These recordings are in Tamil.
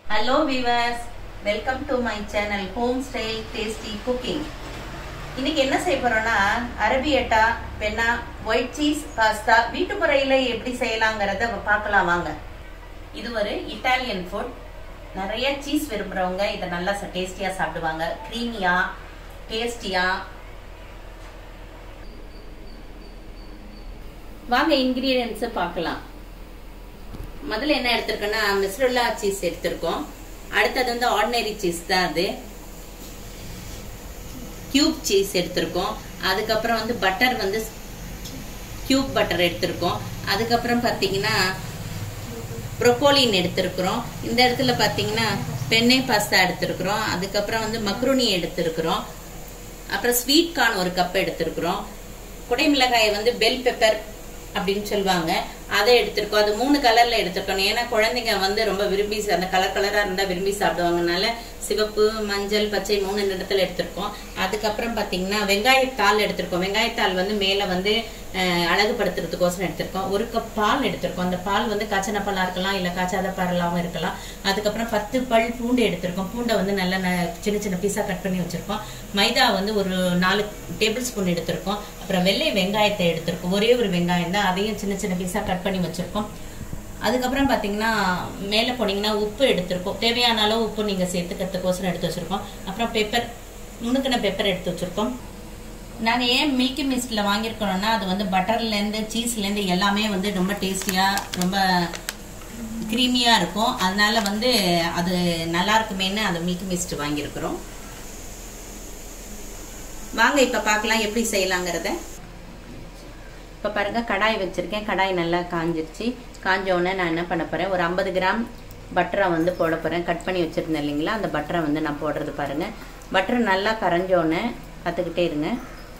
hello viewers welcome to my channel home style tasty cooking இன்னைக்கு என்ன செய்ய போறோம்னா arrabbiata penne white cheese pasta வீட்டு முறையில் எப்படி செய்யலாங்கிறத பார்க்கலாம் வாங்க இது ஒரு இட்டாலியன் ஃபுட் நிறைய சீஸ் விரும்புறவங்க இதை நல்லா டேஸ்டியா சாப்பிடுவாங்க க்ரீமியா டேஸ்டியா வாங்க இன்கிரீடியன்ஸை பார்க்கலாம் முதல்ல என்ன எடுத்திருக்கோன்னா மிஸ்ருல்லா சீஸ் எடுத்திருக்கோம் அடுத்தது வந்து ஆர்டினரி சீஸ் தான் அது கியூப் சீஸ் எடுத்திருக்கோம் அதுக்கப்புறம் வந்து பட்டர் வந்து கியூப் பட்டர் எடுத்திருக்கோம் அதுக்கப்புறம் பார்த்தீங்கன்னா ப்ரொக்கோலின் எடுத்திருக்கிறோம் இந்த இடத்துல பார்த்தீங்கன்னா பெண்ணை பாஸ்தா எடுத்திருக்கிறோம் அதுக்கப்புறம் வந்து மக்ருனி எடுத்திருக்கிறோம் அப்புறம் ஸ்வீட் கார்ன் ஒரு கப் எடுத்திருக்கிறோம் குடைமிளகாயை வந்து பெல் பெப்பர் அப்படின்னு சொல்லுவாங்க அதை எடுத்திருக்கோம் அது மூணு கலர்ல எடுத்திருக்கோம் ஏன்னா குழந்தைங்க வந்து ரொம்ப விரும்பி அந்த கலர் கலரா இருந்தா விரும்பி சாப்பிடுவாங்கனால சிவப்பு மஞ்சள் பச்சை மூணு நிறத்துல எடுத்திருக்கோம் அதுக்கப்புறம் பாத்தீங்கன்னா வெங்காயத்தாள் எடுத்திருக்கோம் வெங்காயத்தாள் வந்து மேல வந்து அழகுபடுத்துறதுக்கோசரம் எடுத்திருக்கோம் ஒரு கப் பால் எடுத்திருக்கோம் அந்த பால் வந்து காய்ச்சன பாலா இருக்கலாம் இல்ல காய்ச்சாத பாலாவும் இருக்கலாம் அதுக்கப்புறம் பத்து பல் பூண்டு எடுத்திருக்கோம் பூண்டை வந்து நல்லா சின்ன சின்ன பீஸா கட் பண்ணி வச்சிருக்கோம் மைதா வந்து ஒரு நாலு டேபிள் ஸ்பூன் எடுத்திருக்கோம் அப்புறம் வெள்ளை வெங்காயத்தை எடுத்திருக்கோம் ஒரே ஒரு வெங்காயம் தான் அதையும் சின்ன சின்ன பீஸா கட் பண்ணி வச்சிருக்கோம் அதுக்கப்புறம் பார்த்தீங்கன்னா மேலே போனீங்கன்னா உப்பு எடுத்திருக்கோம் தேவையான அளவு உப்பு நீங்கள் சேர்த்துக்கிறதுக்கோசரம் எடுத்து வச்சுருக்கோம் அப்புறம் பெப்பர் நுணுக்கின பெப்பர் எடுத்து வச்சுருக்கோம் நாங்கள் ஏன் மில்கி மிஸ்டில் வாங்கியிருக்கிறோன்னா அது வந்து பட்டர்லேருந்து சீஸ்லேருந்து எல்லாமே வந்து ரொம்ப டேஸ்டியாக ரொம்ப க்ரீமியாக இருக்கும் அதனால வந்து அது நல்லா இருக்குமேன்னு அது மில்கி மிஸ்ட் வாங்கியிருக்கிறோம் வாங்க இப்போ பார்க்கலாம் எப்படி செய்யலாங்கிறத இப்போ பாருங்கள் கடாய் வச்சுருக்கேன் கடாய் நல்லா காஞ்சிருச்சு காஞ்சோடனே நான் என்ன பண்ண போகிறேன் ஒரு ஐம்பது கிராம் பட்டரை வந்து போட போகிறேன் கட் பண்ணி வச்சுருந்தேன் இல்லைங்களா அந்த பட்டரை வந்து நான் போடுறது பாருங்கள் பட்டர் நல்லா கரைஞ்சோடனே பார்த்துக்கிட்டே இருங்க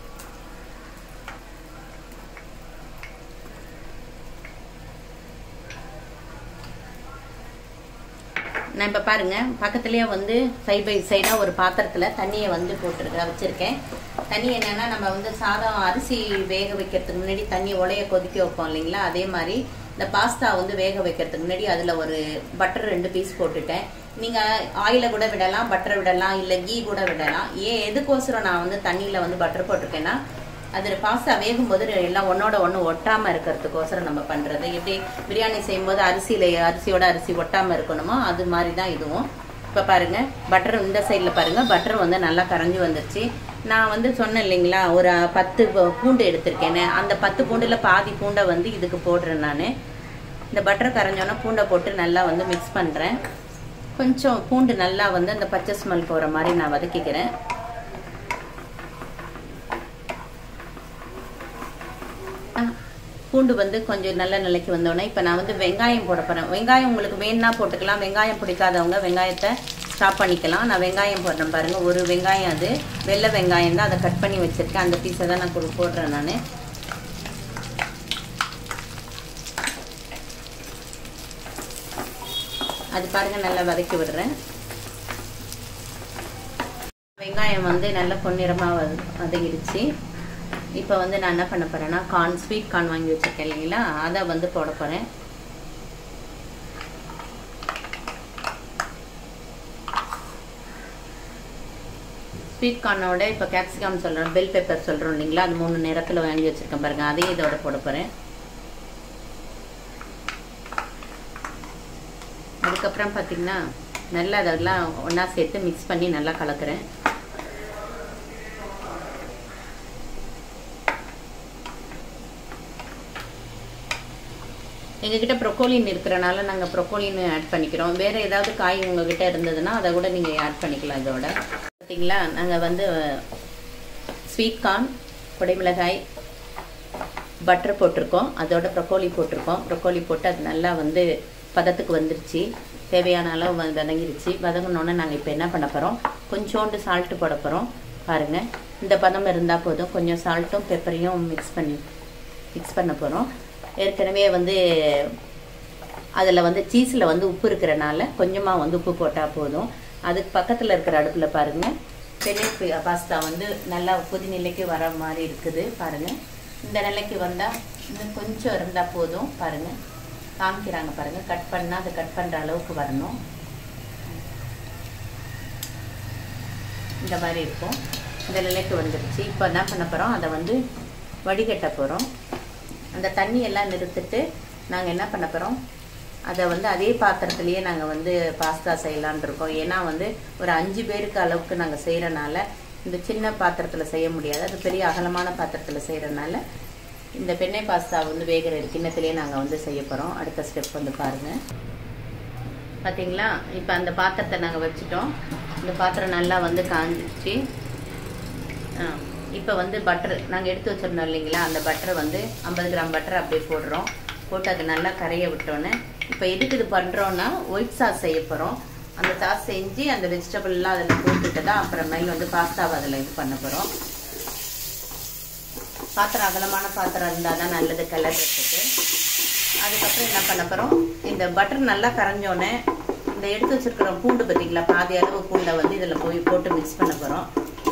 நான் இப்போ பாருங்கள் பக்கத்துலேயே வந்து சைட் பை சைடாக ஒரு பாத்திரத்தில் தண்ணியை வந்து போட்டுருக்க வச்சுருக்கேன் தண்ணி என்னென்னா நம்ம வந்து சாதம் அரிசி வேக வைக்கிறதுக்கு முன்னாடி தண்ணி உலைய கொதிக்க வைப்போம் இல்லைங்களா அதே மாதிரி இந்த பாஸ்தா வந்து வேக வைக்கிறதுக்கு முன்னாடி அதில் ஒரு பட்டர் ரெண்டு பீஸ் போட்டுட்டேன் நீங்கள் ஆயிலை கூட விடலாம் பட்டர் விடலாம் இல்லை கீ கூட விடலாம் ஏன் எதுக்கோசரம் நான் வந்து தண்ணியில் வந்து பட்டர் போட்டிருக்கேன்னா அது பாஸ்தா வேகும்போது எல்லாம் ஒன்னோட ஒன்று ஒட்டாமல் இருக்கிறதுக்கோசரம் நம்ம பண்ணுறது எப்படி பிரியாணி செய்யும்போது அரிசியில் அரிசியோட அரிசி ஒட்டாமல் இருக்கணுமோ அது மாதிரி தான் இதுவும் இப்போ பாருங்கள் பட்டர் இந்த சைடில் பாருங்கள் பட்டர் வந்து நல்லா கரைஞ்சி வந்துருச்சு நான் வந்து சொன்னேன் இல்லைங்களா ஒரு பத்து பூண்டு எடுத்திருக்கேன்னு அந்த பத்து பூண்டில் பாதி பூண்டை வந்து இதுக்கு போடுறேன் நான் இந்த பட்டர் கரைஞ்சோன்னா பூண்டை போட்டு நல்லா வந்து மிக்ஸ் பண்ணுறேன் கொஞ்சம் பூண்டு நல்லா வந்து அந்த பச்சை ஸ்மெல் போகிற மாதிரி நான் வதக்கிக்கிறேன் பூண்டு வந்து கொஞ்சம் நல்ல நிலைக்கு வந்தோடனே இப்போ நான் வந்து வெங்காயம் போட போகிறேன் வெங்காயம் உங்களுக்கு வேணும்னா போட்டுக்கலாம் வெங்காயம் பிடிக்காதவங்க வெங்காயத்தை ஸ்டாப் பண்ணிக்கலாம் நான் வெங்காயம் போடுறேன் பாருங்கள் ஒரு வெங்காயம் அது வெள்ளை வெங்காயம் தான் அதை கட் பண்ணி வச்சுருக்கேன் அந்த பீஸை தான் நான் போடுறேன் நான் அது பாருங்கள் நல்லா வதக்கி விடுறேன் வெங்காயம் வந்து நல்லா பொன்னிறமாக வத வதங்கிடுச்சு இப்போ வந்து நான் என்ன பண்ண போகிறேன்னா கார்ன் ஸ்வீட் கார்ன் வாங்கி வச்சுருக்கேன் இல்லைங்களா அதை வந்து போட போகிறேன் ஸ்வீட் கார்னோட இப்போ கேப்சிகம் சொல்கிறோம் பெல் பெப்பர் சொல்கிறோம் இல்லைங்களா அது மூணு நேரத்தில் வாங்கி வச்சுருக்கேன் பாருங்கள் அதையும் இதோட போட போகிறேன் அதுக்கப்புறம் பார்த்திங்கன்னா நல்லா அதெல்லாம் ஒன்றா சேர்த்து மிக்ஸ் பண்ணி நல்லா கலக்கிறேன் எங்ககிட்ட ப்ரொக்கோலின் இருக்கிறனால நாங்கள் ப்ரொக்கோலின் ஆட் பண்ணிக்கிறோம் வேறு ஏதாவது காய் உங்ககிட்ட இருந்ததுன்னா அதை கூட நீங்கள் ஆட் பண்ணிக்கலாம் இதோட பார்த்தீங்களா நாங்கள் வந்து ஸ்வீட் கார்ன் குடைமிளகாய் பட்டர் போட்டிருக்கோம் அதோட ப்ரொக்கோலி போட்டிருக்கோம் ப்ரொக்கோலி போட்டு அது நல்லா வந்து பதத்துக்கு வந்துருச்சு தேவையான அளவு வதங்கிருச்சு வதங்கினோன்னே நாங்கள் இப்போ என்ன பண்ண போகிறோம் கொஞ்சோண்டு சால்ட்டு போட போகிறோம் பாருங்கள் இந்த பதம் இருந்தால் போதும் கொஞ்சம் சால்ட்டும் பெப்பரையும் மிக்ஸ் பண்ணி மிக்ஸ் பண்ண போகிறோம் ஏற்கனவே வந்து அதில் வந்து சீஸில் வந்து உப்பு இருக்கிறனால கொஞ்சமாக வந்து உப்பு போட்டால் போதும் அதுக்கு பக்கத்தில் இருக்கிற அடுப்பில் பாருங்கள் பெரிய பாஸ்தா வந்து நல்லா கொதிநிலைக்கு வர மாதிரி இருக்குது பாருங்கள் இந்த நிலைக்கு வந்தால் இன்னும் கொஞ்சம் இருந்தால் போதும் பாருங்கள் காமிக்கிறாங்க பாருங்கள் கட் பண்ணால் அதை கட் பண்ணுற அளவுக்கு வரணும் இந்த மாதிரி இருக்கும் இந்த நிலைக்கு வந்துருச்சு இப்போ என்ன பண்ண போகிறோம் அதை வந்து வடிகட்ட போகிறோம் அந்த தண்ணி எல்லாம் நிறுத்திட்டு நாங்கள் என்ன பண்ண போகிறோம் அதை வந்து அதே பாத்திரத்துலேயே நாங்கள் வந்து பாஸ்தா செய்யலான் இருக்கோம் ஏன்னா வந்து ஒரு அஞ்சு பேருக்கு அளவுக்கு நாங்கள் செய்கிறனால இந்த சின்ன பாத்திரத்தில் செய்ய முடியாது அது பெரிய அகலமான பாத்திரத்தில் செய்கிறனால இந்த பெண்ணை பாஸ்தா வந்து வேகிற கிண்ணத்திலே நாங்கள் வந்து செய்ய போகிறோம் அடுத்த ஸ்டெப் வந்து பாருங்கள் பார்த்தீங்களா இப்போ அந்த பாத்திரத்தை நாங்கள் வச்சுட்டோம் இந்த பாத்திரம் நல்லா வந்து காஞ்சிச்சு இப்போ வந்து பட்டர் நாங்கள் எடுத்து வச்சிருந்தோம் இல்லைங்களா அந்த பட்டரை வந்து ஐம்பது கிராம் பட்டர் அப்படியே போடுறோம் போட்டு அது நல்லா கரைய விட்டோன்னே இப்போ எதுக்கு இது பண்ணுறோன்னா ஒயிட் சாஸ் செய்ய போகிறோம் அந்த சாஸ் செஞ்சு அந்த வெஜிடபிள்லாம் அதில் போட்டுட்டு தான் அப்புறமேல் வந்து பாஸ்தாவை அதில் இது பண்ண போகிறோம் பாத்திரம் அகலமான பாத்திரம் இருந்தால் தான் நல்லது கிளறதுக்கு அதுக்கப்புறம் என்ன பண்ண போகிறோம் இந்த பட்டர் நல்லா கரைஞ்சோன்னே இந்த எடுத்து வச்சிருக்கிற பூண்டு பார்த்தீங்களா பாதி அளவு பூண்டை வந்து இதில் போய் போட்டு மிக்ஸ் பண்ண போகிறோம்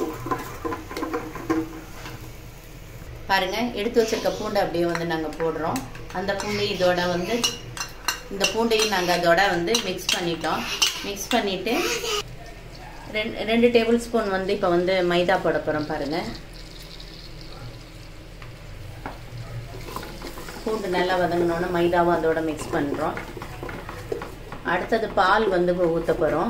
பாருங்க எடுத்து வச்சிருக்க பூண்டை அப்படியே வந்து நாங்கள் போடுறோம் அந்த பூண்டு இதோட வந்து இந்த பூண்டையும் நாங்கள் அதோட வந்து மிக்ஸ் பண்ணிட்டோம் மிக்ஸ் பண்ணிவிட்டு ரெண்டு ரெண்டு டேபிள் ஸ்பூன் வந்து இப்போ வந்து மைதா போட போகிறோம் பாருங்கள் பூண்டு நல்லா வதங்கினோன்னு மைதாவும் அதோட மிக்ஸ் பண்ணுறோம் அடுத்தது பால் வந்து ஊற்ற போகிறோம்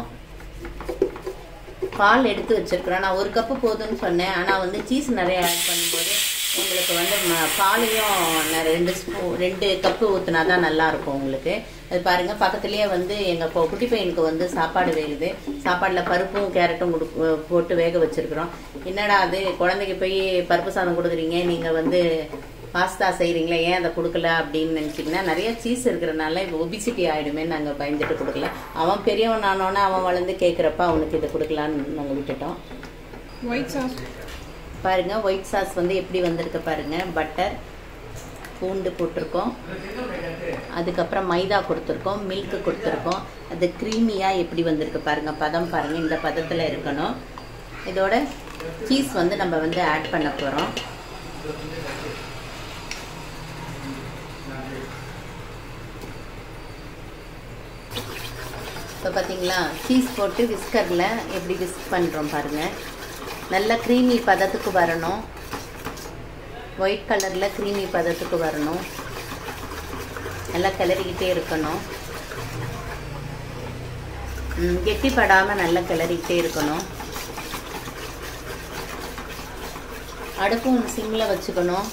பால் எடுத்து வச்சிருக்கிறோம் நான் ஒரு கப்பு போதும்னு சொன்னேன் ஆனால் வந்து சீஸ் நிறைய ஆட் பண்ணும்போது உங்களுக்கு வந்து ம- பாலையும் நான் ரெண்டு ஸ்பூ ரெண்டு கப்பு ஊற்றினா தான் நல்லாயிருக்கும் உங்களுக்கு அது பாருங்கள் பக்கத்துலேயே வந்து எங்கள் இப்போ குட்டி பையனுக்கு வந்து சாப்பாடு வேகுது சாப்பாடில் பருப்பும் கேரட்டும் கொடு போட்டு வேக வச்சுருக்குறோம் என்னடா அது குழந்தைக்கு போய் பருப்பு சாதம் கொடுக்குறீங்க நீங்கள் வந்து பாஸ்தா செய்கிறீங்களா ஏன் அதை கொடுக்கல அப்படின்னு நினச்சிங்கன்னா நிறைய சீஸ் இருக்கிறனால இப்போ ஒபிசிட்டி ஆகிடுமே நாங்கள் பயந்துட்டு கொடுக்கல அவன் பெரியவன் ஆனோன்னே அவன் வளர்ந்து கேட்குறப்ப அவனுக்கு இதை கொடுக்கலான்னு நாங்கள் விட்டுட்டோம் ஒயிட் சாஸ் பாருங்க ஒயிட் சாஸ் வந்து எப்படி வந்திருக்கு பாருங்க பட்டர் பூண்டு போட்டிருக்கோம் அதுக்கப்புறம் மைதா கொடுத்துருக்கோம் மில்க் கொடுத்துருக்கோம் அது க்ரீமியாக எப்படி வந்திருக்கு பாருங்க பதம் பாருங்க இந்த பதத்தில் இருக்கணும் இதோட சீஸ் வந்து நம்ம வந்து ஆட் பண்ண போகிறோம் இப்போ பார்த்தீங்களா சீஸ் போட்டு விஸ்கரில் எப்படி விஸ்க் பண்ணுறோம் பாருங்கள் நல்ல க்ரீமி பதத்துக்கு வரணும் ஒயிட் கலரில் க்ரீமி பதத்துக்கு வரணும் நல்லா கிளறிக்கிட்டே இருக்கணும் ம், கெட்டிப்படாமல் நல்லா கிளறிக்கிட்டே இருக்கணும் அடுப்பும் சிம்மில் வச்சுக்கணும்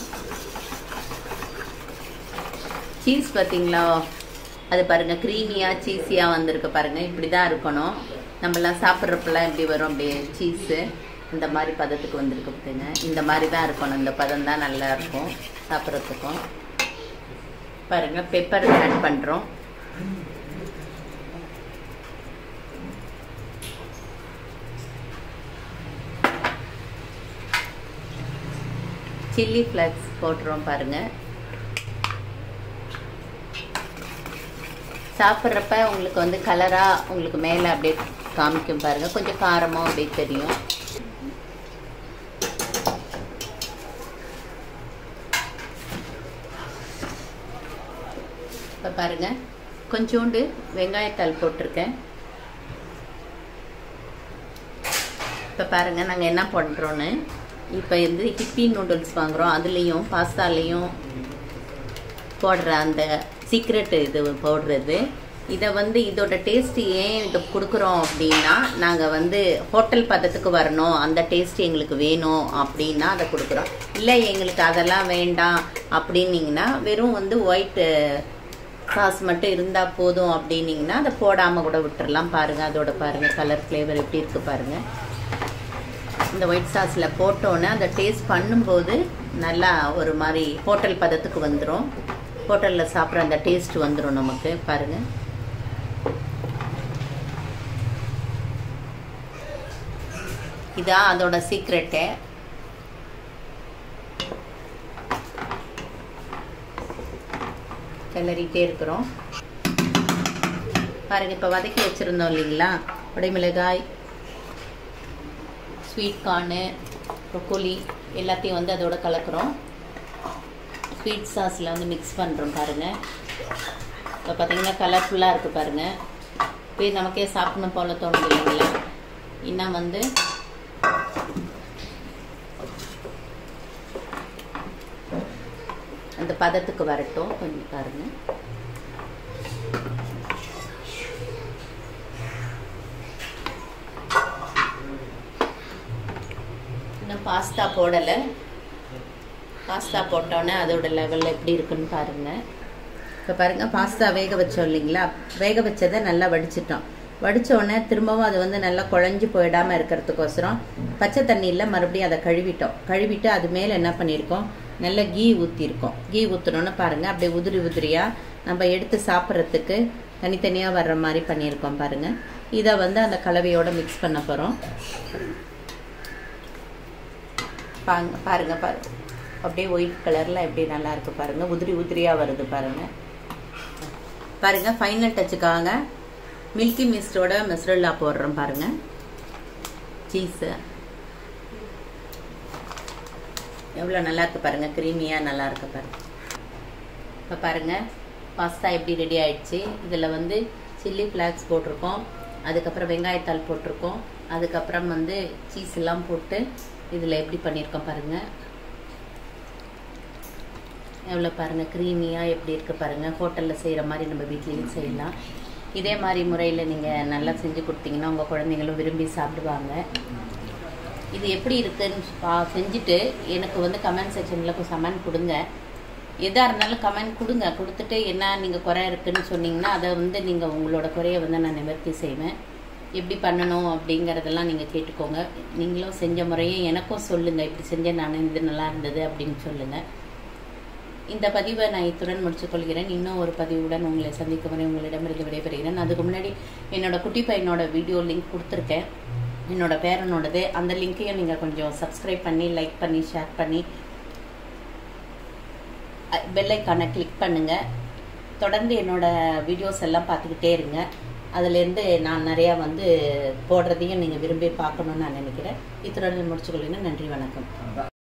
சீஸ் பார்த்தீங்களா அது பாருங்க க்ரீமியாக சீஸியாக வந்திருக்கு பாருங்க இப்படி தான் இருக்கணும் நம்மலாம் சாப்பிட்றப்பெல்லாம் எப்படி வரும் அப்படியே சீஸு இந்த மாதிரி பதத்துக்கு வந்திருக்கு பாருங்க இந்த மாதிரி தான் இருக்கணும் இந்த பதம் தான் நல்லா இருக்கும் சாப்பிட்றதுக்கும் பாருங்க பெப்பர் ஆட் பண்ணுறோம் சில்லி ஃப்ளக்ஸ் போட்டுறோம் பாருங்க சாப்பிட்றப்ப உங்களுக்கு வந்து கலராக உங்களுக்கு மேலே அப்படியே காமிக்கும் பாருங்க கொஞ்சம் காரமாக அப்படியே தெரியும் இப்போ பாருங்க கொஞ்சோண்டு வெங்காயத்தாள் போட்டிருக்கேன் இப்போ பாருங்க நாங்கள் என்ன பண்ணுறோன்னு இப்போ வந்து ஹிப்பி நூடுல்ஸ் வாங்குகிறோம் அதுலேயும் பாஸ்தாலேயும் போடுற அந்த சீக்ரெட் இது போடுறது இதை வந்து இதோட டேஸ்ட் ஏன் இது கொடுக்குறோம் அப்படின்னா நாங்கள் வந்து ஹோட்டல் பதத்துக்கு வரணும் அந்த டேஸ்ட் எங்களுக்கு வேணும் அப்படின்னா அதை கொடுக்குறோம் இல்லை எங்களுக்கு அதெல்லாம் வேண்டாம் அப்படின்னீங்கன்னா வெறும் வந்து ஒயிட்டு சாஸ் மட்டும் இருந்தால் போதும் அப்படின்னீங்கன்னா அதை போடாமல் கூட விட்டுறலாம் பாருங்கள் அதோட பாருங்கள் கலர் ஃப்ளேவர் எப்படி இருக்குது பாருங்கள் இந்த ஒயிட் சாஸில் போட்டோன்னே அந்த டேஸ்ட் பண்ணும்போது நல்லா ஒரு மாதிரி ஹோட்டல் பதத்துக்கு வந்துடும் ஹோட்டலில் சாப்பிட்ற அந்த டேஸ்ட் வந்துடும் நமக்கு பாருங்கள் இதான் அதோட சீக்ரெட்டு கிளறிட்டே இருக்கிறோம் பாருங்க இப்போ வதக்கி வச்சுருந்தோம் இல்லைங்களா உடைமிளகாய் ஸ்வீட் கார்னு ப்ரொக்கோலி எல்லாத்தையும் வந்து அதோட கலக்கிறோம் ஸ்வீட் சாஸில் வந்து மிக்ஸ் பண்ணுறோம் பாருங்கள் இப்போ பார்த்தீங்கன்னா கலர்ஃபுல்லாக இருக்குது பாருங்கள் போய் நமக்கே சாப்பிடணும் போல தோணுது இல்லைங்களா இன்னும் வந்து அந்த பதத்துக்கு வரட்டும் கொஞ்சம் பாருங்கள் இன்னும் பாஸ்தா போடலை பாஸ்தா போட்டோன்னே அதோட லெவலில் எப்படி இருக்குன்னு பாருங்கள் இப்போ பாருங்கள் பாஸ்தா வேக வச்சோம் இல்லைங்களா வேக வச்சதை நல்லா வடிச்சிட்டோம் வடிச்ச உடனே திரும்பவும் அது வந்து நல்லா குழஞ்சி போயிடாமல் இருக்கிறதுக்கோசரம் பச்சை தண்ணியில் மறுபடியும் அதை கழுவிட்டோம் கழுவிட்டு அது மேலே என்ன பண்ணியிருக்கோம் நல்ல கீ ஊற்றிருக்கோம் கீ ஊற்றினோன்னு பாருங்கள் அப்படியே உதிரி உதிரியாக நம்ம எடுத்து சாப்பிட்றதுக்கு தனித்தனியாக வர்ற மாதிரி பண்ணியிருக்கோம் பாருங்கள் இதை வந்து அந்த கலவையோட மிக்ஸ் பண்ண போகிறோம் பாருங்க பாருங்க பாருங்க அப்படியே ஒயிட் கலரில் எப்படி நல்லா இருக்கு பாருங்க உதிரி உதிரியாக வருது பாருங்க பாருங்க ஃபைனல் டச்சுக்காக மில்கி மிஸ்டோட மெஸ்ரல்லா போடுறோம் பாருங்க சீஸு எவ்வளோ நல்லா இருக்கு பாருங்க க்ரீமியாக நல்லா இருக்கு பாருங்க இப்போ பாருங்க பாஸ்தா எப்படி ரெடி ஆயிடுச்சு இதில் வந்து சில்லி ஃப்ளாக்ஸ் போட்டிருக்கோம் அதுக்கப்புறம் வெங்காயத்தாள் போட்டிருக்கோம் அதுக்கப்புறம் வந்து சீஸ் எல்லாம் போட்டு இதில் எப்படி பண்ணியிருக்கோம் பாருங்கள் எவ்வளோ பாருங்கள் க்ரீமியாக எப்படி இருக்குது பாருங்கள் ஹோட்டலில் செய்கிற மாதிரி நம்ம வீட்லேயும் செய்யலாம் இதே மாதிரி முறையில் நீங்கள் நல்லா செஞ்சு கொடுத்தீங்கன்னா உங்கள் குழந்தைங்களும் விரும்பி சாப்பிடுவாங்க இது எப்படி இருக்குன்னு பா செஞ்சுட்டு எனக்கு வந்து கமெண்ட் செக்ஷனில் கமெண்ட் கொடுங்க எதாக இருந்தாலும் கமெண்ட் கொடுங்க கொடுத்துட்டு என்ன நீங்கள் குறை இருக்குன்னு சொன்னீங்கன்னா அதை வந்து நீங்கள் உங்களோட குறையை வந்து நான் நிவர்த்தி செய்வேன் எப்படி பண்ணணும் அப்படிங்கிறதெல்லாம் நீங்கள் கேட்டுக்கோங்க நீங்களும் செஞ்ச முறையை எனக்கும் சொல்லுங்கள் இப்படி செஞ்சேன் நான் இது நல்லா இருந்தது அப்படின்னு சொல்லுங்கள் இந்த பதிவை நான் இத்துடன் முடிச்சுக்கொள்கிறேன் இன்னும் ஒரு பதிவுடன் உங்களை சந்திக்கும் வரை உங்களிடமிருந்து விடைபெறுகிறேன் அதுக்கு முன்னாடி என்னோட குட்டி பையனோட வீடியோ லிங்க் கொடுத்துருக்கேன் என்னோட பேரனோடது அந்த லிங்க்கையும் நீங்கள் கொஞ்சம் சப்ஸ்கிரைப் பண்ணி லைக் பண்ணி ஷேர் பண்ணி பெல்லைக்கான கிளிக் பண்ணுங்கள் தொடர்ந்து என்னோட வீடியோஸ் எல்லாம் பார்த்துக்கிட்டே இருங்க அதுலேருந்து நான் நிறையா வந்து போடுறதையும் நீங்கள் விரும்பி பார்க்கணுன்னு நான் நினைக்கிறேன் இத்துடன் முடிச்சுக்கொள்ளுங்க நன்றி வணக்கம்